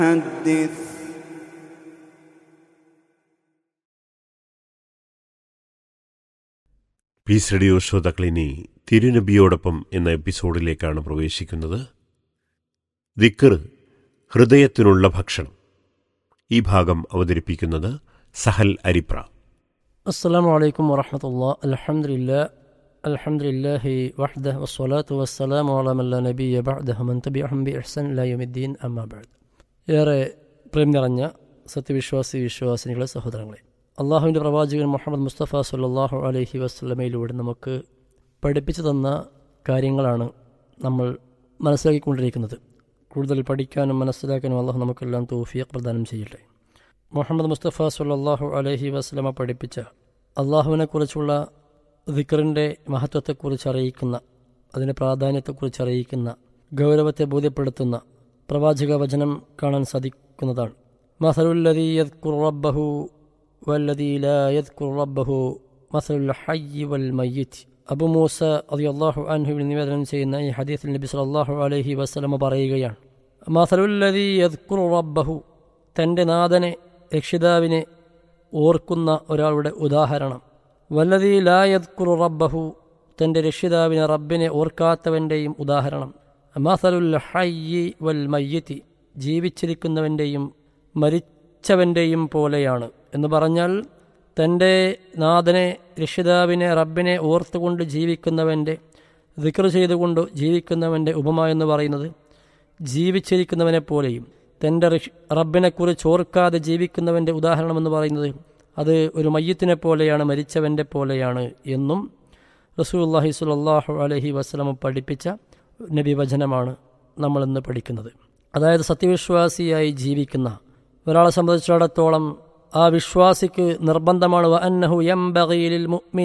حدث piece radio ശ്രോതാക്കളിനി തിരുനബിയോടൊപ്പം എന്ന എപ്പിസോഡിലേക്കാണ് പ്രവേശിക്കുന്നത് ദിക്കർ ഹൃദയത്തിനുള്ള ഭക്ഷണം ഈ ഭാഗം അവതരിപ്പിക്കുന്നത് സഹൽ അരിപ്ര السلام عليكم ورحمة الله الحمد لله الحمد لله وحده والصلاة والسلام على من لا نبي بعده من تبعهم بإحسان إلى يوم الدين أما بعد ഏറെ പ്രേം നിറഞ്ഞ സത്യവിശ്വാസി വിശ്വാസിനികളെ സഹോദരങ്ങളെ അള്ളാഹുവിൻ്റെ പ്രവാചകൻ മുഹമ്മദ് മുസ്തഫ സല്ലാഹു അലൈഹി വസ്ലമയിലൂടെ നമുക്ക് പഠിപ്പിച്ചു തന്ന കാര്യങ്ങളാണ് നമ്മൾ മനസ്സിലാക്കിക്കൊണ്ടിരിക്കുന്നത് കൂടുതൽ പഠിക്കാനും മനസ്സിലാക്കാനും അള്ളാഹു നമുക്കെല്ലാം തൗഫീഖ് പ്രദാനം ചെയ്യട്ടെ മുഹമ്മദ് മുസ്തഫ സല്ലാഹു അലഹി വസ്ലമ പഠിപ്പിച്ച അള്ളാഹുവിനെക്കുറിച്ചുള്ള ദിക്കറിൻ്റെ മഹത്വത്തെക്കുറിച്ച് അറിയിക്കുന്ന അതിൻ്റെ പ്രാധാന്യത്തെക്കുറിച്ച് അറിയിക്കുന്ന ഗൗരവത്തെ ബോധ്യപ്പെടുത്തുന്ന പ്രവാചക വചനം കാണാൻ സാധിക്കുന്നതാണ് മസലുല്ലതി യദ്കുർ റബ്ബഹു വല്ലതി ലാ യദ്കുർ റബ്ബഹു മസലുൽ ഹയ്യി വൽ മയ്യിത്ത് അബു മൂസ അള്ളാഹു അൻഹുവിൽ നിവേദനം ചെയ്യുന്ന ഈ ഹദീസിൽ നബി സല്ലല്ലാഹു അലൈഹി വസല്ലമ പറയുകയാണ് മസലുല്ലതി യദ്കുർ റബ്ബഹു തൻ്റെ നാഥനെ രക്ഷിതാവിനെ ഓർക്കുന്ന ഒരാളുടെ ഉദാഹരണം വല്ലതി ലായദ്കുറു റബ്ബഹു തൻ്റെ രക്ഷിതാവിനെ റബ്ബിനെ ഓർക്കാത്തവൻ്റെയും ഉദാഹരണം മസലുൽ ഹയ്യി വൽ മയ്യത്തി ജീവിച്ചിരിക്കുന്നവൻ്റെയും മരിച്ചവൻ്റെയും പോലെയാണ് എന്ന് പറഞ്ഞാൽ തൻ്റെ നാഥനെ രക്ഷിതാവിനെ റബ്ബിനെ ഓർത്തുകൊണ്ട് ജീവിക്കുന്നവൻ്റെ ദിക്ർ ചെയ്തുകൊണ്ട് ജീവിക്കുന്നവൻ്റെ ഉപമ എന്ന് പറയുന്നത് ജീവിച്ചിരിക്കുന്നവനെ പോലെയും തൻ്റെ റബ്ബിനെക്കുറിച്ച് ഓർക്കാതെ ജീവിക്കുന്നവൻ്റെ ഉദാഹരണം എന്ന് പറയുന്നത് അത് ഒരു മയ്യത്തിനെ പോലെയാണ് മരിച്ചവൻ്റെ പോലെയാണ് എന്നും റസൂല്ലാഹി സുലല്ലാഹു അലഹി വസ്ലമ പഠിപ്പിച്ച നബിവചനമാണ് നമ്മളിന്ന് പഠിക്കുന്നത് അതായത് സത്യവിശ്വാസിയായി ജീവിക്കുന്ന ഒരാളെ സംബന്ധിച്ചിടത്തോളം ആ വിശ്വാസിക്ക് നിർബന്ധമാണ് അന്നഹു എം ബഗീലിൽ മുഅ്മിൻ